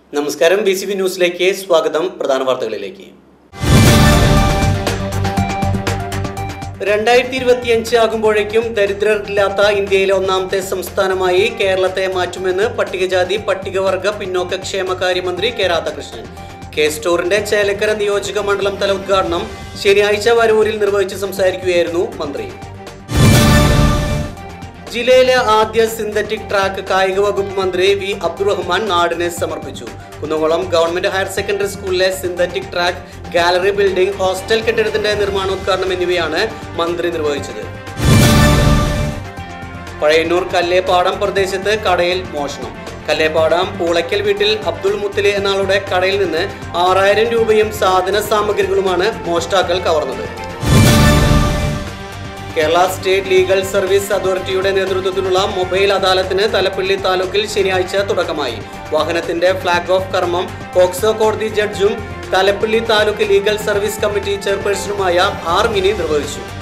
നമസ്കാരം B C B ന്യൂസിലേക്ക് സ്വാഗതം പ്രധാന വാർത്തകളിലേക്ക് രണ്ടായിരത്തി ഇരുപത്തിയഞ്ച് ആകുമ്പോഴേക്കും ദരിദ്രരില്ലാത്ത ഇന്ത്യയിലെ ഒന്നാമത്തെ സംസ്ഥാനമായി കേരളത്തെ മാറ്റുമെന്ന് പട്ടികജാതി പട്ടികവർഗ പിന്നോക്ക ക്ഷേമകാര്യ മന്ത്രി കെ രാധാകൃഷ്ണൻ കെ സ്റ്റോറിന്റെ ചേലക്കര നിയോജക മണ്ഡലം തല ഉദ്ഘാടനം ശനിയാഴ്ച വരവൂരിൽ നിർവഹിച്ച് സംസാരിക്കുകയായിരുന്നു മന്ത്രി ജില്ലയിലെ ആദ്യ സിന്തറ്റിക് ട്രാക്ക് കായിക വകുപ്പ് മന്ത്രി വി അബ്ദുറഹ്മാൻ നാടിന് സമർപ്പിച്ചു കുന്നംകുളം ഗവൺമെന്റ് ഹയർ സെക്കൻഡറി സ്കൂളിലെ synthetic track gallery building hostel കെട്ടിടത്തിന്റെ നിർമ്മാണോദ്ഘാടനം എന്നിവയാണ് മന്ത്രി നിർവഹിച്ചത് പഴയന്നൂർ കല്ലേപ്പാടം പ്രദേശത്ത് കടയിൽ മോഷണം കല്ലേപ്പാടം പൂളയ്ക്കൽ വീട്ടിൽ അബ്ദുൾ മുത്തലി എന്നാളുടെ കടയിൽ നിന്ന് ആറായിരം രൂപയും സാധന സാമഗ്രികളുമാണ് മോഷ്ടാക്കൾ കവർന്നത് കേരള സ്റ്റേറ്റ് ലീഗൽ സർവീസ് അതോറിറ്റിയുടെ നേതൃത്വത്തിലുള്ള മൊബൈൽ അദാലത്തിന് തലപ്പള്ളി താലൂക്കിൽ ശനിയാഴ്ച തുടക്കമായി വാഹനത്തിന്റെ ഫ്ളാഗ് ഓഫ് കർമ്മം പോക്സോ കോടതി ജഡ്ജും Thalappilly taluk legal service committee ചെയർപേഴ്സണുമായ ആർ മിനി നിർവഹിച്ചു